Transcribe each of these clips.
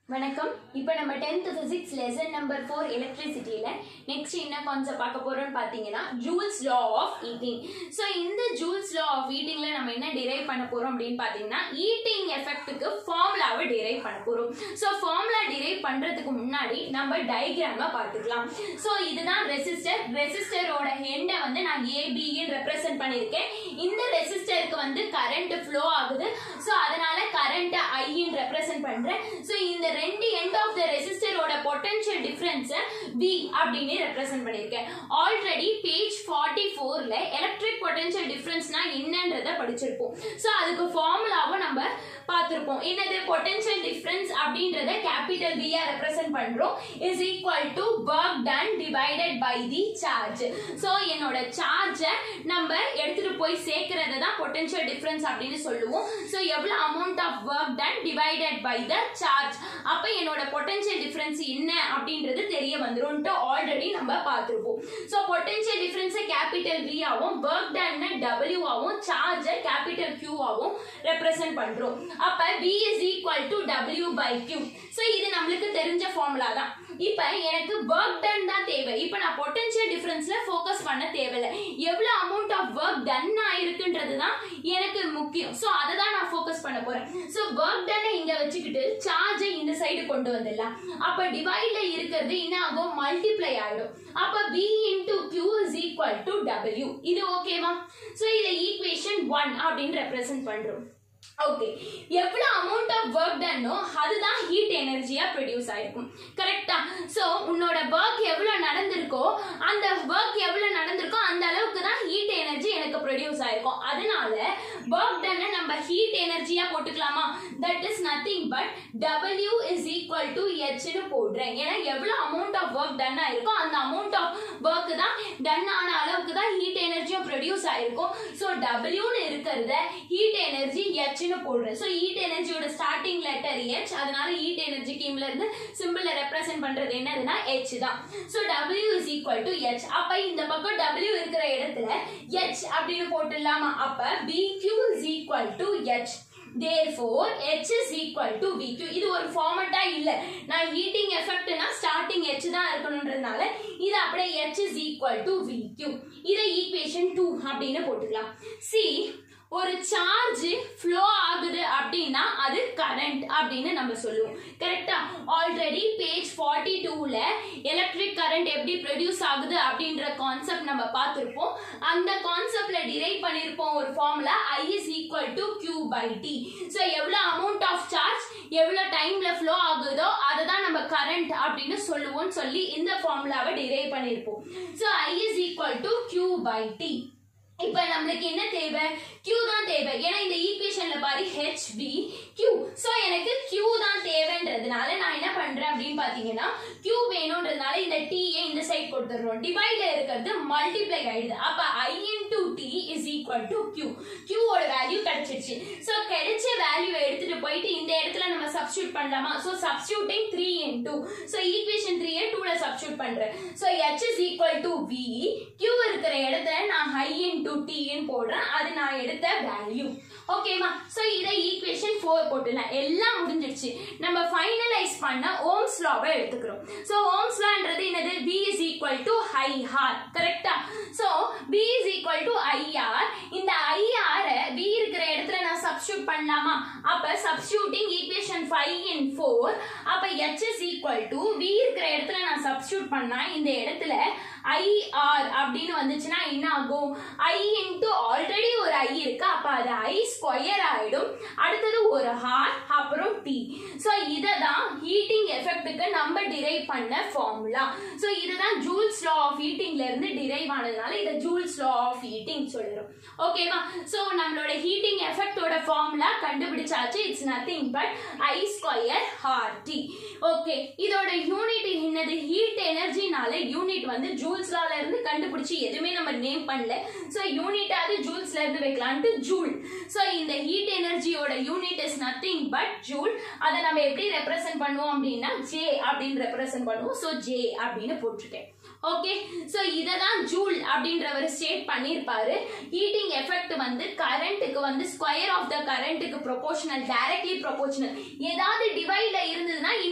வணக்கம் இப்போ நம்ம tenth physics lesson number four எலக்ட்ரிசிட்டியில் நெக்ஸ்ட் என்ன கான்செப்ட் பார்க்க போறோம்னு பார்த்தீங்கன்னா Joule's law of heating so இந்த ஜூல்ஸ் லா ஆஃப் ஈட்டிங்கில் நம்ம என்ன டிரைவ் பண்ண போறோம் அப்படின்னு பார்த்தீங்கன்னா ஈட்டிங் எஃபெக்ட்டுக்கு ஃபார்முலாவை டிரைவ் பண்ண போறோம் ஸோ ஃபார்முலா டிரைவ் பண்றதுக்கு முன்னாடி நம்ம டயக்ராமை பார்த்துக்கலாம் ஸோ இதுதான் ரெசிஸ்டர் ரெசிஸ்டரோட ஹெண்டை வந்து நான் ஏபின்னு ரெப்ரசென்ட் பண்ணியிருக்கேன் இந்த ரெசிஸ்டருக்கு வந்து கரண்ட் ஃப்ளோ ஆகுது ஸோ அதனால கரண்ட் ஐன்னு ரெப்ரசென்ட் பண்றேன் ஸோ இந்த ரெண்டு எண்ட் ஆஃப் த ரெசிஸ்டரோட பொட்டன்ஷியல் டிஃபரன்ஸ் V அப்படின்னு ரெப்ரசென்ட் பண்ணியிருக்கேன் ஆல்ரெடி பேஜ் ஃபார்ட்டி ஃபோர்ல எலக்ட்ரிக் பொட்டன்ஷியல் டிஃபரன்ஸ்னா என்னன்றத படிச்சிருப்போம் ஸோ அதுக்கு ஃபார்முலாவும் நம்ம பார்த்திருப்போம் என்னது பொட்டன்ஷியல் டிஃபரன்ஸ் அப்படின்றத கேபிட்டல் V ஆ ரெப்ரசென்ட் பண்றோம் is equal to work done divided by the charge so என்னோட சார்ஜை நம்ம எடுத்துட்டு போய் சேர்க்கறத தான் பொட்டன்ஷியல் டிஃபரன்ஸ் அப்படின்னு சொல்லுவோம் ஸோ எவ்வளோ amount of work done divided by the charge அப்போ என்னோட பொட்டன்ஷியல் டிஃபரன்ஸ் என்ன அப்படின்றது தெரிய வந்துரும்ட்டு ஆல்ரெடி நம்ம பார்த்துருப்போம் ஸோ பொட்டன்ஷியல் டிஃபரன்ஸை கேபிட்டல் V ஆவும் ஒர்க் டன்னு W ஆவும் சார்ஜை கேபிட்டல் Q ஆவும் ரெப்ரசென்ட் பண்றோம் அப்ப V is equal to W by Q so இது நம்மளுக்கு தெரிஞ்ச ஃபார்முலா தான் இப்போ எனக்கு ஒர்க் டன் தான் தேவை இப்போ நான் பொட்டன்ஷியல் டிஃபரன்ஸ்ல ஃபோக்கஸ் பண்ண தேவையில்லை எவ்வளோ அமௌண்ட் ஆஃப் ஒர்க் டன் ஆயிருக்குன்றது தான் எனக்கு முக்கியம் ஸோ அதை தான் நான் ஃபோக்கஸ் பண்ண போறேன் ஸோ ஒர்க் டன்னை இங்க வச்சுக்கிட்டு சார்ஜை இந்த சைடு கொண்டு வந்துடலாம் அப்போ டிவைட்ல இருக்கிறது என்ன ஆகும் மல்டிப்ளை ஆயிடும் அப்போ V into Q is equal to W இது ஓகேவா ஸோ இதை ஈக்குவேஷன் ஒன் அப்படின்னு ரெப்ரசென்ட் பண்றோம் ஓகே எவ்வளவு அமௌண்ட் ஆஃப் ஒர்க் டன்னோ அதுதான் ஹீட் எனர்ஜியா ப்ரொடியூஸ் ஆயிருக்கும் கரெக்டா ஸோ உன்னோட ஒர்க் எவ்வளவு நடந்திருக்கோ அந்த ஒர்க் எவ்வளவு நடந்திருக்கோ அந்த அளவுக்கு தான் ஹீட் எனர்ஜி எனக்கு ப்ரொடியூஸ் ஆயிருக்கும் அதனால ஒர்க் டன்னை நம்ம ஹீட் எனர்ஜியா போட்டுக்கலாமா that is nothing but W is equal to ஹெச்னு போடுறேன் ஏன்னா எவ்வளவு அமௌண்ட் ஆஃப் ஒர்க் டன் ஆயிருக்கோ அந்த அமௌண்ட் ஆஃப் ஒர்க் தான் டன் ஆன அளவுக்கு தான் ஹீட் எனர்ஜியும் ப்ரொடியூஸ் ஆயிருக்கும் ஸோ டபிள்யூன்னு இருக்கிறத ஹீட் எனர்ஜி ஹெச்னு போடுறேன் ஸோ ஹீட் எனர்ஜியோட ஸ்டார்டிங் லெட்டர் ஹெச் அதனால ஹீட் எனர்ஜி கீம்ல இருந்து சிம்பிள ரெப்ரசென்ட் பண்றது என்னதுன்னா ஹெச் தான் so W is equal to H அப்ப இந்த பக்கம் டபிள்யூ இருக்கிற இடத்துல ஹெச் அப்படின்னு போட்டுடலாமா அப்ப BQ is equal to H therefore H is equal to VQ இது ஒரு ஃபார்மட்டா இல்ல நான் ஹீட்டிங் எஃபெக்ட்னா ஸ்டார்டிங் H தான் இருக்கணும்ன்றதுனால இது அப்படியே H is equal to VQ இதை ஈக்குவேஷன் 2 அப்படின்னு போட்டுக்கலாம் சி ஒரு சார்ஜ் ஃப்ளோ ஆகுது அப்படின்னா அது கரண்ட் அப்படின்னு நம்ம சொல்லுவோம் கரெக்டா ஆல்ரெடி பேஜ் ஃபார்ட்டி டூவில் எலக்ட்ரிக் கரண்ட் எப்படி ப்ரொடியூஸ் ஆகுது அப்படின்ற கான்செப்ட் நம்ம பார்த்துருப்போம் அந்த கான்செப்ட்ல டிரைவ் பண்ணியிருப்போம் ஒரு formula I is equal to Q by T so எவ்வளோ அமௌண்ட் ஆஃப் சார்ஜ் எவ்வளோ டைம்ல ஃப்ளோ ஆகுதோ அதை தான் நம்ம கரண்ட் அப்படின்னு சொல்லுவோம்னு சொல்லி இந்த ஃபார்முலாவை டிரைவ் பண்ணியிருப்போம் so I is equal to Q by T இப்போ நம்மளுக்கு என்ன தேவை Q தான் தேவை ஏன்னா இந்த ஈக்குவேஷன்ல பாரு HV Q சோ எனக்கு Q தான் தேவைன்றதுனால நான் என்ன பண்றேன் அப்படின்னு பாத்தீங்கன்னா Q வேணும்ன்றதுனால இந்த T யை இந்த சைடு கொடுத்துறோம் டிவைட்ல இருக்கிறது மல்டிப்ளை ஆயிடுது அப்ப I into T is equal to Q Q ஓட வேல்யூ கிடைச்சிருச்சு சோ கிடைச்ச வேல்யூவை எடுத்துட்டு போயிட்டு இந்த இடத்துல நம்ம சப்ஸ்டியூட் பண்ணலாமா so substituting 3 into so equation 3 I 2 ல சப்ஸ்டியூட் பண்றேன் so H is equal to V Q இருக்கிற இடத்துல நான் I into டு ன்னு போடுறேன் அது நான் எடுத்த வேல்யூ ஓகேவா சோ இதை ஈக்குவேஷன் 4 போட்டுலாம் எல்லாம் முடிஞ்சிருச்சு நம்ம ஃபைனலைஸ் பண்ண ஓம்ஸ் லாவை எடுத்துக்கிறோம் சோ ஓம்ஸ் லான்றது என்னது V is equal to IR கரெக்ட்டா so V is equal to IR இந்த IR V இருக்கிற இடத்துல நான் சப்ஸ்டியூட் பண்ணலாமா அப்ப சப்ஸ்டியூட்டிங் ஈக்குவேஷன் 5 in 4 அப்ப H is equal to V இருக்கிற இடத்துல நான் சப்ஸ்டியூட் பண்ணா இந்த இடத்துல IR அப்படின்னு வந்துச்சுன்னா என்ன ஆகும் I இன்டு ஆல்ரெடி ஒரு I இருக்கு அப்ப அது I ஸ்கொயர் ஆயிடும் அடுத்தது ஒரு ஹார் அப்புறம் T ஸோ இதை தான் ஹீட்டிங் எஃபெக்ட்டுக்கு நம்ம டிரைவ் பண்ண ஃபார்முலா ஸோ இதுதான் ஜூல்ஸ் லா ஆஃப் ஹீட்டிங்ல இருந்து டிரைவ் ஆனதுனால இதை ஜூல்ஸ் லா ஆஃப் ஹீட்டிங் சொல்லிடும் ஓகேவா ஸோ நம்மளோட ஹீட்டிங் எஃபெக்டோட ஃபார்முலா கண்டுபிடிச்சாச்சு it's nothing but I square R T okay இதோட யூனிட் என்னது ஹீட் எனர்ஜினால யூனிட் வந்து ஜூல்ஸ்லால இருந்து கண்டுபிடிச்சு எதுவுமே நம்ம நேம் பண்ணல ஸோ யூனிட்டாவது ஜூல்ஸ்ல இருந்து வைக்கலான்ட்டு ஜூல் ஸோ இந்த ஹீட் எனர்ஜியோட unit is nothing but joule அதை நம்ம எப்படி ரெப்ரசென்ட் பண்ணுவோம் அப்படின்னா ஜே அப்படின்னு ரெப்ரசென்ட் பண்ணுவோம் ஸோ ஜே அப்படின்னு போட்டிருக்கேன் ஓகே ஸோ இதை தான் ஜூல் அப்படின்றவர் ஸ்டேட் பண்ணியிருப்பாரு ஹீட்டிங் எஃபெக்ட் வந்து கரண்ட்டுக்கு வந்து ஸ்கொயர் ஆஃப் த கரண்ட்டுக்கு ப்ரொபோஷனல் டைரக்ட்லி ப்ரொபோஷனல் ஏதாவது டிவைட்ல இருந்ததுன்னா இன்வெர்ஸ்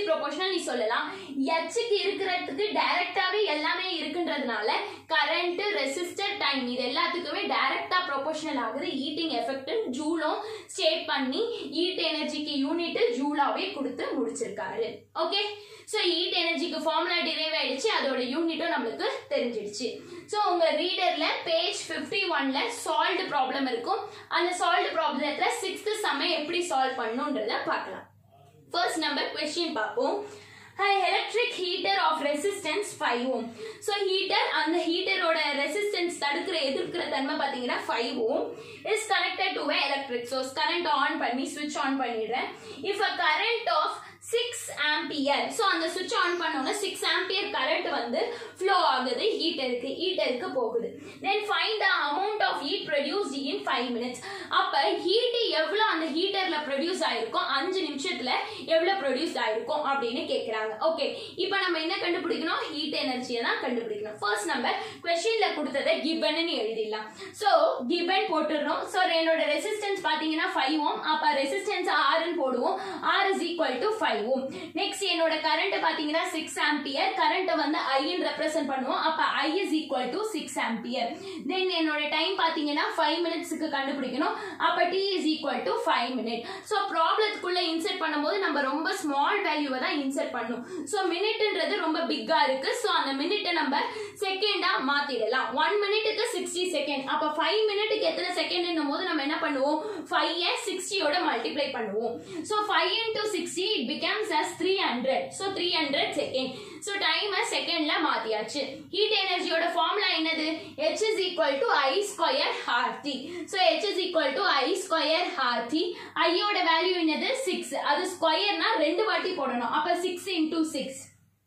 ப்ரொபோஷனல் நீ சொல்லலாம் எச்சுக்கு இருக்கிறதுக்கு டைரக்டாவே எல்லாமே இருக்குன்றதுனால கரண்ட் ரெசிஸ்டர் டைம் இது எல்லாத்துக்குமே டைரக்டா ப்ரொபோஷனல் ஆகுது ஈட்டிங் எஃபெக்ட் ஜூலும் ஸ்டேட் பண்ணி ஈட் எனர்ஜிக்கு யூனிட் ஜூலாவே கொடுத்து முடிச்சிருக்காரு ஓகே ஸோ ஈட் எனர்ஜிக்கு ஃபார்முலா டிரைவ் ஆயிடுச்சு அதோட யூனிட்டும் நம்மளுக்கு தெரிஞ்சிடுச்சு ஸோ உங்க ரீடர்ல பேஜ் ஃபிஃப்டி ஒன்ல சால்வ்டு ப்ராப்ளம் இருக்கும் அந்த சால்வ்டு ப்ராப்ளத்துல சிக்ஸ்த் சம்மை எப்படி சால்வ் பண்ணுன்றத பார்க்கலாம் ஃபர்ஸ்ட் நம்பர் கொஸ்டின் பார்ப்போம் electric heater of resistance five ohm so heater அந்த ஹீட்டரோட ரெசிஸ்டன்ஸ் தடுக்கிற எதிர்க்கிற தன்மை பார்த்தீங்கன்னா five ohm is connected to electric source current on பண்ணி ஸ்விட்ச் ஆன் பண்ணிடுறேன் if a current of six ampere so அந்த சுவிட்ச் ஆன் பண்ணோன்னா சிக்ஸ் ஆம்பியர் கரண்ட் வந்து ஃப்ளோ ஆகுது ஹீட்டருக்கு ஹீட்டருக்கு போகுது then find the amount of heat produced in five minutes அப்போ ஹீட் எவ்வளோ அந்த ஹீட்டரில் ப்ரொடியூஸ் ஆயிருக்கும் அஞ்சு நிமிஷத்தில் எவ்வளோ ப்ரொடியூஸ் ஆயிருக்கும் அப்படின்னு கேட்குறாங்க ஓகே இப்போ நம்ம என்ன கண்டுபிடிக்கணும் ஹீட் எனர்ஜியை தான் கண்டுபிடிக்கணும் ஃபர்ஸ்ட் நம்ம கொஸ்டினில் கொடுத்ததை கிபன்னு எழுதிடலாம் ஸோ கிபன் போட்டுடுறோம் ஸோ என்னோட ரெசிஸ்டன்ஸ் பார்த்தீங்கன்னா ஃபைவ் ஓம் அப்போ ரெசிஸ்டன்ஸ் ஆர்னு போடுவோம் R is equal to five ohm next என்னோட கரண்ட் பாத்தீங்கன்னா சிக்ஸ் ஆம்பியர் கரண்ட் வந்து ஐன்னு ரெப்ரசென்ட் பண்ணுவோம் அப்ப I is equal to six ampere then என்னோட டைம் பாத்தீங்கன்னா ஃபைவ் மினிட்ஸ்க்கு கண்டுபிடிக்கணும் அப்ப T is equal to five minute so ப்ராப்ளத்துக்குள்ள இன்சர்ட் பண்ணும்போது நம்ம ரொம்ப ஸ்மால் வேல்யூவை தான் இன்சர்ட் பண்ணும் ஸோ மினிட்ன்றது ரொம்ப பிக்கா இருக்கு ஸோ அந்த மினிட்டை நம்ம செகண்டா மாத்திடலாம் ஒன் மினிட்டுக்கு சிக்ஸ்டி செகண்ட் அப்ப ஃபைவ் மினிட்டுக்கு எத்தனை செகண்ட் போது நம்ம என்ன பண்ணுவோம் ஃபைவ் சிக்ஸ்டியோட மல்டிப்ளை பண்ணுவோம் so five into sixty it becomes as 300 so 300 second so time செகண்ட்ல மாத்தியாச்சு ஹீட் எனர்ஜியோட ஃபார்முலா என்னது h is equal to i square RT so h is equal to i square RT i யோட வேல்யூ என்னது 6 அது ஸ்கொயர்னா ரெண்டு வாட்டி போடணும் அப்ப 6 into 6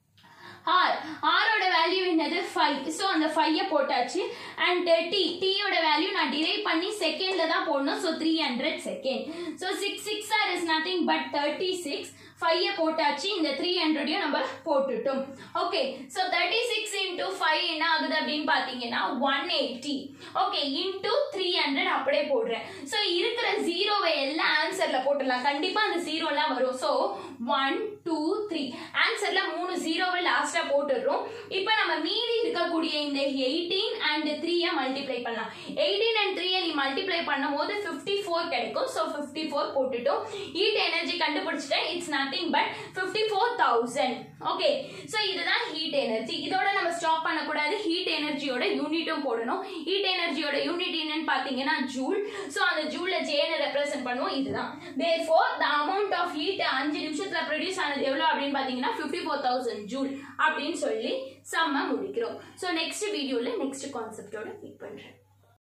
ஆர் ஆரோட வேல்யூ என்னது ஃபைவ் ஸோ அந்த ஃபைவை போட்டாச்சு அண்ட் டி டீயோட வேல்யூ நான் டிரைவ் பண்ணி செகண்ட்ல தான் போடணும் so three hundred second so six six R is nothing but thirty six five போட்டாச்சு இந்த த்ரீ ஹண்ட்ரடையும் நம்ம போட்டுட்டோம் okay so thirty six into five என்ன ஆகுது அப்படின்னு பார்த்தீங்கன்னா one eighty okay into three hundred அப்படியே போடுறேன் ஸோ இருக்கிற ஜீரோவை எல்லாம் ஆன்சர்ல போட்டுடலாம் கண்டிப்பாக அந்த ஜீரோலாம் வரும் ஸோ ஒன் டூ த்ரீ ஆன்சர்ல மூணு ஜீரோவை லாஸ்டா போட்டுடுறோம் இப்போ நம்ம மீதி இருக்கக்கூடிய இந்த எயிட்டீன் அண்ட் த்ரீயை மல்டிப்ளை பண்ணலாம் எயிட்டீன் அண்ட் த்ரீயை நீ மல்டிப்ளை பண்ணும் போது ஃபிஃப்டி ஃபோர் கிடைக்கும் ஸோ ஃபிஃப்டி ஃபோர் போட்டுட்டோம் ஹீட் எனர்ஜி கண்டுபிடிச்சிட்டேன் it's nothing but fifty four thousand okay so இதுதான் ஹீட் எனர்ஜி இதோட நம்ம ஸ்டாப் பண்ணக்கூடாது ஹீட் எனர்ஜியோட யூனிட்டும் போடணும் ஹீட் எனர்ஜியோட யூனிட் என்னன்னு பார்த்தீங்கன்னா ஜூல் ஸோ அந்த ஜூல்ல ஜேனை ரெப்ரசென்ட் பண்ணுவோம் இதுதான் therefore the amount of heat அஞ்சு நிமிஷத்துல ப்ரொடியூஸ் ஆனது எவ்வளோ அப்படின்னு பார்த்தீங்கன்னா ஃபிஃப்டி ஃபோர் தௌசண்ட் ஜூல் அப்படின்னு சொல்லி செம்ம முடிக்கிறோம் ஸோ நெக்ஸ்ட் வீடியோவில் நெக்ஸ்ட் கான்செப்டோட மீட் பண்ணுறேன்